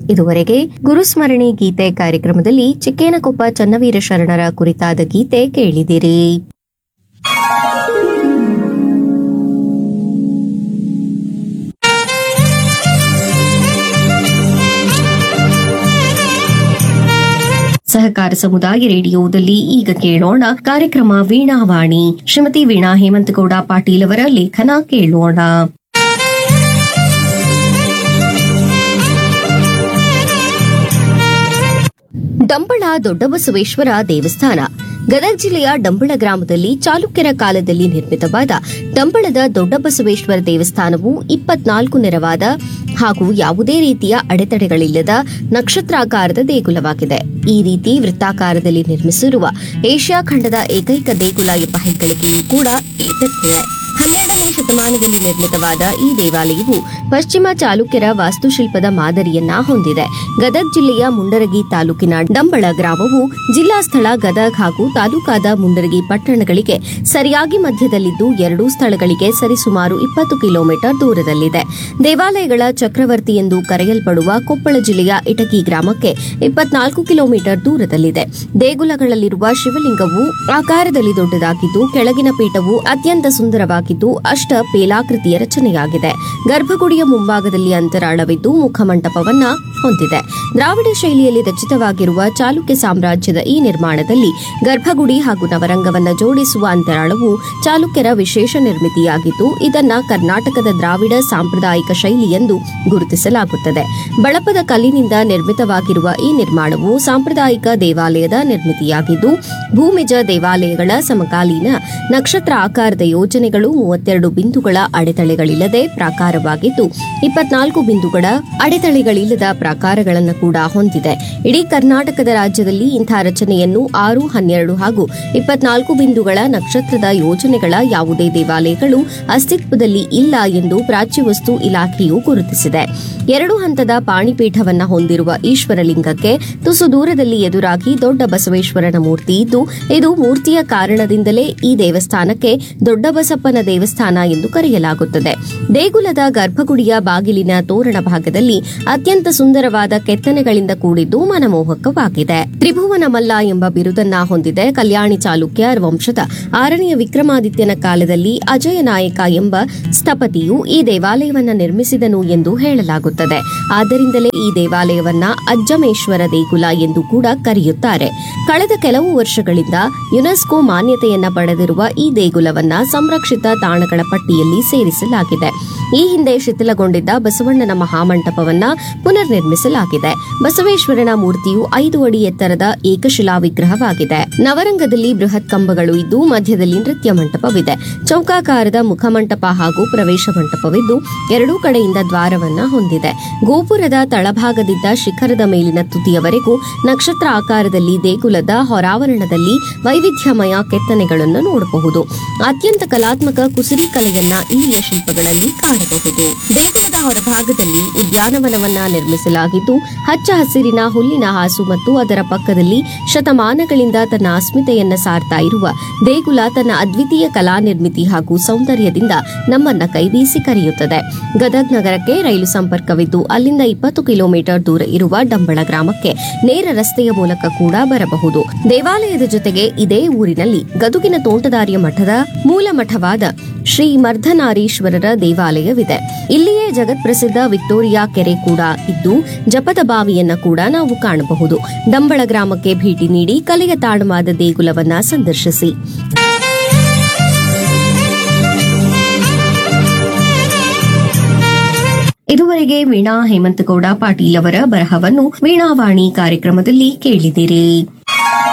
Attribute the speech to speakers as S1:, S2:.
S1: ಇದುವರೆಗೆ ಗುರುಸ್ಮರಣೆ ಗೀತೆ ಕಾರ್ಯಕ್ರಮದಲ್ಲಿ ಚಿಕ್ಕೇನಕೊಪ್ಪ ಚನ್ನವೀರ ಶರಣರ ಕುರಿತಾದ ಗೀತೆ ಕೇಳಿದಿರಿ ಸಹಕಾರ ಸಮುದಾಯ ರೇಡಿಯೋದಲ್ಲಿ ಈಗ ಕೇಳೋಣ ಕಾರ್ಯಕ್ರಮ ವೀಣಾವಾಣಿ ಶ್ರೀಮತಿ ವೀಣಾ ಹೇಮಂತಗೌಡ ಪಾಟೀಲ್ ಅವರ ಲೇಖನ ಕೇಳೋಣ ಡಂಬಳ ದೊಡ್ಡಬಸವೇಶ್ವರ ದೇವಸ್ಥಾನ ಗದಗ ಜಿಲ್ಲೆಯ ಡಂಬಳ ಗ್ರಾಮದಲ್ಲಿ ಚಾಲುಕ್ಯರ ಕಾಲದಲ್ಲಿ ನಿರ್ಮಿತವಾದ ಡಂಬಳದ ದೊಡ್ಡಬಸವೇಶ್ವರ ದೇವಸ್ಥಾನವು ಇಪ್ಪತ್ನಾಲ್ಕು ನೆರವಾದ ಹಾಗೂ ಯಾವುದೇ ರೀತಿಯ ಅಡೆತಡೆಗಳಿಲ್ಲದ ನಕ್ಷತ್ರಾಕಾರದ ದೇಗುಲವಾಗಿದೆ ಈ ರೀತಿ ವೃತ್ತಾಕಾರದಲ್ಲಿ ನಿರ್ಮಿಸಿರುವ ಏಷ್ಯಾ ಖಂಡದ ಏಕೈಕ ದೇಗುಲ ಎಂಬ ಹೆಗ್ಗಳಿಕೆಯೂ ಕೂಡ ಇದಕ್ಕಿದೆ ಹನ್ನೆರಡನೇ ಶತಮಾನದಲ್ಲಿ ನಿರ್ಮಿತವಾದ ಈ ದೇವಾಲಯವು ಪಶ್ಚಿಮ ಚಾಲುಕ್ಯರ ವಾಸ್ತುಶಿಲ್ಪದ ಮಾದರಿಯನ್ನ ಹೊಂದಿದೆ ಗದಗ್ ಜಿಲ್ಲೆಯ ಮುಂಡರಗಿ ತಾಲೂಕಿನ ಡಂಬಳ ಗ್ರಾಮವು ಜಿಲ್ಲಾ ಸ್ಥಳ ಗದಗ್ ಹಾಗೂ ತಾಲೂಕಾದ ಮುಂಡರಗಿ ಪಟ್ಟಣಗಳಿಗೆ ಸರಿಯಾಗಿ ಮಧ್ಯದಲ್ಲಿದ್ದು ಎರಡೂ ಸ್ಥಳಗಳಿಗೆ ಸರಿಸುಮಾರು ಇಪ್ಪತ್ತು ಕಿಲೋಮೀಟರ್ ದೂರದಲ್ಲಿದೆ ದೇವಾಲಯಗಳ ಚಕ್ರವರ್ತಿ ಎಂದು ಕರೆಯಲ್ಪಡುವ ಕೊಪ್ಪಳ ಜಿಲ್ಲೆಯ ಇಟಕಿ ಗ್ರಾಮಕ್ಕೆ ಇಪ್ಪತ್ನಾಲ್ಕು ಕಿಲೋಮೀಟರ್ ದೂರದಲ್ಲಿದೆ ದೇಗುಲಗಳಲ್ಲಿರುವ ಶಿವಲಿಂಗವು ಆಕಾರದಲ್ಲಿ ದೊಡ್ಡದಾಗಿದ್ದು ಕೆಳಗಿನ ಪೀಠವು ಅತ್ಯಂತ ಸುಂದರವಾಗಿದ್ದು ಅಷ್ಟ ಪೇಲಾಕೃತಿಯ ರಚನೆಯಾಗಿದೆ ಗರ್ಭಗುಡಿಯ ಮುಂಭಾಗದಲ್ಲಿ ಅಂತರಾಳವಿದ್ದು ಮುಖಮಂಟಪವನ್ನ ಹೊಂದಿದೆ ದ್ರಾವಿಡ ಶೈಲಿಯಲ್ಲಿ ರಚಿತವಾಗಿರುವ ಚಾಲುಕ್ಯ ಸಾಮ್ರಾಜ್ಯದ ಈ ನಿರ್ಮಾಣದಲ್ಲಿ ಗರ್ಭಗುಡಿ ಹಾಗೂ ನವರಂಗವನ್ನ ಜೋಡಿಸುವ ಅಂತರಾಳವು ಚಾಲುಕ್ಯರ ವಿಶೇಷ ನಿರ್ಮಿತಿಯಾಗಿದ್ದು ಇದನ್ನ ಕರ್ನಾಟಕದ ದ್ರಾವಿಡ ಸಾಂಪ್ರದಾಯಿಕ ಶೈಲಿ ಎಂದು ಗುರುತಿಸಲಾಗುತ್ತದೆ ಬಳಪದ ಕಲ್ಲಿನಿಂದ ನಿರ್ಮಿತವಾಗಿರುವ ಈ ನಿರ್ಮಾಣವು ಸಾಂಪ್ರದಾಯಿಕ ದೇವಾಲಯದ ನಿರ್ಮಿತಿಯಾಗಿದ್ದು ಭೂಮಿಜ ದೇವಾಲಯಗಳ ಸಮಕಾಲೀನ ನಕ್ಷತ್ರ ಆಕಾರದ ಯೋಜನೆಗಳು ಮೂವತ್ತೆರಡು ಬಿಂದುಗಳ ಅಡೆತಳೆಗಳಿಲ್ಲದೆ ಪ್ರಾಕಾರವಾಗಿದ್ದು ಇಪ್ಪತ್ನಾಲ್ಕು ಬಿಂದುಗಳ ಅಡೆತಳೆಗಳಿಲ್ಲದ ಪ್ರಾಕಾರಗಳನ್ನು ಕೂಡ ಹೊಂದಿದೆ ಇಡೀ ಕರ್ನಾಟಕದ ರಾಜ್ಯದಲ್ಲಿ ಇಂಥ ರಚನೆಯನ್ನು ಆರು ಹನ್ನೆರಡು ಹಾಗೂ ಇಪ್ಪತ್ನಾಲ್ಕು ಬಿಂದುಗಳ ನಕ್ಷತ್ರದ ಯೋಜನೆಗಳ ಯಾವುದೇ ದೇವಾಲಯಗಳು ಅಸ್ತಿತ್ವದಲ್ಲಿ ಇಲ್ಲ ಎಂದು ಪ್ರಾಚ್ಯವಸ್ತು ಇಲಾಖೆಯು ಗುರುತಿಸಿದೆ ಎರಡು ಹಂತದ ಪಾಣಿಪೀಠವನ್ನ ಹೊಂದಿರುವ ಈಶ್ವರಲಿಂಗಕ್ಕೆ ತುಸು ದೂರದಲ್ಲಿ ಎದುರಾಗಿ ದೊಡ್ಡ ಬಸವೇಶ್ವರನ ಮೂರ್ತಿ ಇದ್ದು ಇದು ಮೂರ್ತಿಯ ಕಾರಣದಿಂದಲೇ ಈ ದೇವಸ್ಥಾನಕ್ಕೆ ದೊಡ್ಡ ಬಸಪ್ಪನ ದೇವಸ್ಥಾನ ಎಂದು ಕರೆಯಲಾಗುತ್ತದೆ ದೇಗುಲದ ಗರ್ಭಗುಡಿಯ ಬಾಗಿಲಿನ ತೋರಣ ಭಾಗದಲ್ಲಿ ಅತ್ಯಂತ ಸುಂದರವಾದ ಕೆತ್ತನೆಗಳಿಂದ ಕೂಡಿದ್ದು ಮನಮೋಹಕವಾಗಿದೆ ತ್ರಿಭುವನ ಮಲ್ಲ ಎಂಬ ಬಿರುದನ್ನ ಹೊಂದಿದೆ ಕಲ್ಯಾಣಿ ಚಾಲುಕ್ಯ ವಂಶದ ಆರನೆಯ ವಿಕ್ರಮಾದಿತ್ಯನ ಕಾಲದಲ್ಲಿ ಅಜಯ ನಾಯಕ ಎಂಬ ಸ್ಥಪತಿಯು ಈ ದೇವಾಲಯವನ್ನ ನಿರ್ಮಿಸಿದನು ಎಂದು ಹೇಳಲಾಗುತ್ತದೆ ಆದ್ದರಿಂದಲೇ ಈ ದೇವಾಲಯವನ್ನ ಅಜ್ಜಮೇಶ್ವರ ದೇಗುಲ ಎಂದು ಕೂಡ ಕರೆಯುತ್ತಾರೆ ಕಳೆದ ಕೆಲವು ವರ್ಷಗಳಿಂದ ಯುನೆಸ್ಕೋ ಮಾನ್ಯತೆಯನ್ನ ಪಡೆದಿರುವ ಈ ದೇಗುಲವನ್ನ ಸಂರಕ್ಷಿತ ತಾಣಗಳ ಪಟ್ಟಿಯಲ್ಲಿ ಸೇರಿಸಲಾಗಿದೆ ಈ ಹಿಂದೆ ಶಿಥಿಲಗೊಂಡಿದ್ದ ಬಸವಣ್ಣನ ಮಹಾಮಂಟಪವನ್ನ ಪುನರ್ ನಿರ್ಮಿಸಲಾಗಿದೆ ಬಸವೇಶ್ವರನ ಮೂರ್ತಿಯು ಐದು ಅಡಿ ಎತ್ತರದ ಏಕಶಿಲಾ ವಿಗ್ರಹವಾಗಿದೆ ನವರಂಗದಲ್ಲಿ ಬೃಹತ್ ಕಂಬಗಳು ಇದ್ದು ಮಧ್ಯದಲ್ಲಿ ನೃತ್ಯ ಮಂಟಪವಿದೆ ಚೌಕಾಕಾರದ ಮುಖಮಂಟಪ ಹಾಗೂ ಪ್ರವೇಶ ಮಂಟಪವಿದ್ದು ಎರಡೂ ಕಡೆಯಿಂದ ದ್ವಾರವನ್ನ ಹೊಂದಿದೆ ಗೋಪುರದ ತಳಭಾಗದಿಂದ ಶಿಖರದ ಮೇಲಿನ ತುದಿಯವರೆಗೂ ನಕ್ಷತ್ರ ಆಕಾರದಲ್ಲಿ ದೇಗುಲದ ಹೊರಾವರಣದಲ್ಲಿ ವೈವಿಧ್ಯಮಯ ಕೆತ್ತನೆಗಳನ್ನು ನೋಡಬಹುದು ಅತ್ಯಂತ ಕಲಾತ್ಮಕ ಕುಸಿರಿ ಕಲೆಯನ್ನ ಇಲ್ಲಿಯ ಶಿಲ್ಪಗಳಲ್ಲಿ ಕಾಣಬಹುದು ದೇಗುಲದ ಹೊರಭಾಗದಲ್ಲಿ ಉದ್ಯಾನವನವನ್ನ ನಿರ್ಮಿಸಲಾಗಿದ್ದು ಹಚ್ಚ ಹಸಿರಿನ ಹುಲ್ಲಿನ ಹಾಸು ಮತ್ತು ಅದರ ಪಕ್ಕದಲ್ಲಿ ಶತಮಾನಗಳಿಂದ ತನ್ನ ಅಸ್ಮಿತೆಯನ್ನ ಸಾರ್ತಾ ಇರುವ ದೇಗುಲ ತನ್ನ ಅದ್ವಿತೀಯ ಕಲಾ ನಿರ್ಮಿತಿ ಹಾಗೂ ಸೌಂದರ್ಯದಿಂದ ನಮ್ಮನ್ನ ಕೈಬೀಸಿ ಕರೆಯುತ್ತದೆ ಗದಗ್ ನಗರಕ್ಕೆ ರೈಲು ಸಂಪರ್ಕವಿದ್ದು ಅಲ್ಲಿಂದ ಇಪ್ಪತ್ತು ಕಿಲೋಮೀಟರ್ ದೂರ ಇರುವ ಡಂಬಳ ಗ್ರಾಮಕ್ಕೆ ನೇರ ರಸ್ತೆಯ ಮೂಲಕ ಕೂಡ ಬರಬಹುದು ದೇವಾಲಯದ ಜೊತೆಗೆ ಇದೇ ಊರಿನಲ್ಲಿ ಗದುಗಿನ ತೋಂಟದಾರ್ಯ ಮಠದ ಮೂಲ ಮಠವಾದ ಶ್ರೀ ಮರ್ಧನಾರೀಶ್ವರರ ದೇವಾಲಯವಿದೆ ಇಲ್ಲಿಯೇ ಜಗತ್ಪ್ರಸಿದ್ಧ ವಿಕ್ಟೋರಿಯಾ ಕೆರೆ ಕೂಡ ಇದ್ದು ಜಪದ ಬಾವಿಯನ್ನ ಕೂಡ ನಾವು ಕಾಣಬಹುದು ಡಂಬಳ ಗ್ರಾಮಕ್ಕೆ ಭೇಟಿ ನೀಡಿ ಕಲೆಯ ತಾಣವಾದ ದೇಗುಲವನ್ನ ಸಂದರ್ಶಿಸಿ ಇದುವರೆಗೆ ವೀಣಾ ಹೇಮಂತಗೌಡ ಪಾಟೀಲ್ ಅವರ ಬರಹವನ್ನು ವೀಣಾವಾಣಿ ಕಾರ್ಯಕ್ರಮದಲ್ಲಿ ಕೇಳಿದಿರಿ